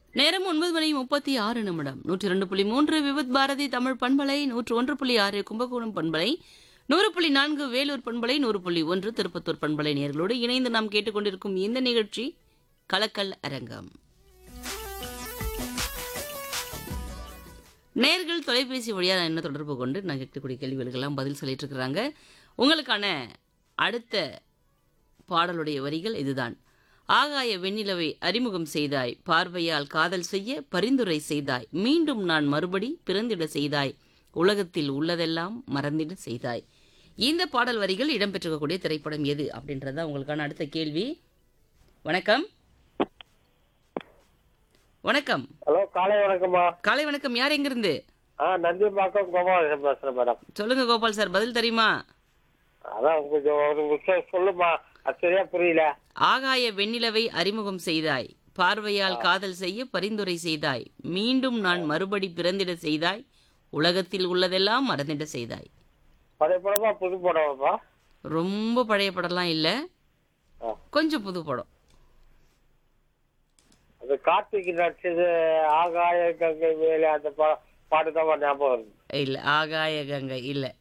நேரம் ஒன்பது மணி முப்பத்தி ஆறு நிமிடம் நூற்றி ரெண்டு புள்ளி மூன்று விவித் பாரதி தமிழ் பண்பலை நூற்று ஒன்று புள்ளி ஆறு கும்பகோணம் பண்பலை நூறு புள்ளி நான்கு வேலூர் பண்பலை நூறு புள்ளி ஒன்று திருப்பத்தூர் பண்பலை நேர்களோடு இணைந்து நாம் கேட்டுக்கொண்டிருக்கும் இந்த நிகழ்ச்சி கலக்கல் அரங்கம் நேர்கள் தொலைபேசி வழியாக என்ன தொடர்பு கொண்டு நான் கேட்கக்கூடிய கேள்விகளுக்கெல்லாம் பதில் சொல்லிட்டு இருக்கிறாங்க உங்களுக்கான அடுத்த பாடலுடைய வரிகள் இதுதான் ஆகாய வெண்ணிலவை அறிமுகம் செய்தாய் பார்வையால் காதல் செய்ய பரிந்துரை செய்தாய் மீண்டும் நான் மறுபடி பிறந்திட செய்தாய் உலகத்தில் உள்ளதெல்லாம் மறந்திட செய்தாய் இந்த பாடல் வரிகள் இடம்பெற்றிருக்கக்கூடிய திரைப்படம் எது அப்படின்றத உங்களுக்கான அடுத்த கேள்வி வணக்கம் வணக்கம் ஹலோ காலை வணக்கம்மா காலை வணக்கம் யார் எங்கிருந்து ஆ நந்திம்பாக்கம் கோபாலகிருஷ்ணன் பேசுறேன் மேடம் சொல்லுங்க கோபால் சார் பதில் தெரியுமா அதான் கொஞ்சம் ஒரு விஷயம் சொல்லுமா அது சரியா புரியல ஆகாய வெண்ணிலவை அறிமுகம் செய்தாய் பார்வையால் காதல் செய்ய பரிந்துரை செய்தாய் மீண்டும் நான் மறுபடி பிறந்திட செய்தாய் உலகத்தில் உள்ளதெல்லாம் மறந்திட செய்தாய் பழைய படமா புது படமாப்பா ரொம்ப பழைய படம்லாம் இல்ல ஆ. கொஞ்சம் புது படம் அது கார்த்திக் நடிச்சது ஆகாய கங்கை மேலே அந்த பா பாட்டு தான் ஞாபகம் வருது இல்ல ஆகாய கங்கை இல்ல